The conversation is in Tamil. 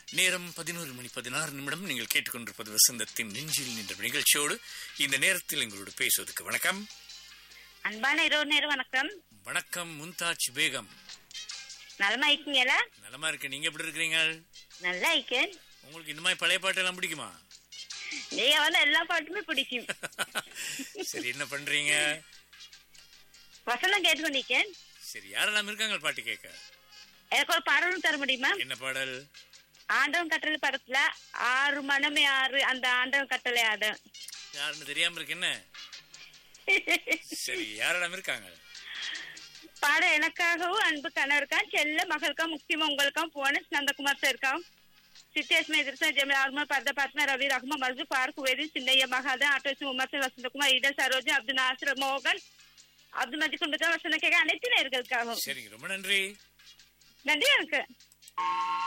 நேரம் பதினோரு மணி பதினாறு நிமிடம் நீங்கள் கேட்டுக்கொண்டிருப்பது வசந்தத்தின் நெஞ்சில் நின்ற நிகழ்ச்சியோடு இந்த நேரத்தில் எங்களோடு பேசுவதற்கு வணக்கம் அன்பான இரவு நேரம் வணக்கம் வணக்கம் மும்தாஜ் பேகம் நலமா இருக்கீங்களா நலமா இருக்கு நீங்க எப்படி இருக்கிறீங்க நல்லா இருக்கேன் உங்களுக்கு இந்த மாதிரி பழைய பாட்டெல்லாம் பிடிக்குமா நீங்க வந்து எல்லா பாட்டுமே பிடிக்கும் சரி என்ன பண்றீங்க வசனம் கேட்டுக்கொண்டிருக்கேன் சரி யாரெல்லாம் இருக்காங்க பாட்டு கேட்க எனக்கு ஒரு பாடலும் தர முடியுமா என்ன பாடல் ஆண்டவன் கட்டளை படத்துல ஆறு மனமே ஆறு அந்த ஆண்டவன் கட்டளை ஆடும் யாருன்னு தெரியாம இருக்கு என்ன சரி யாரெல்லாம் இருக்காங்க பாட எனக்காகவும் அன்பு கணவருக்காம் செல்ல மகளுக்காம் முக்கியமா உங்களுக்காம் புவனேஷ் நந்தகுமார் சாருக்காம் சித்தேஷ் மேதிரசன் ஜெமில் ஆர்மா பர்த பத்மா ரவி ரஹ்மா மர்ஜு பார்க் வேதி சின்னைய மகாதன் ஆட்டோசி உமர்சன் வசந்தகுமார் ஈடல் சரோஜா அப்துல் நாசர் மோகன் அப்துல் மஜி குண்டுக்கா வசந்த கேட்க அனைத்து நேர்களுக்காகவும் சரிங்க ரொம்ப நன்றி நன்றி எனக்கு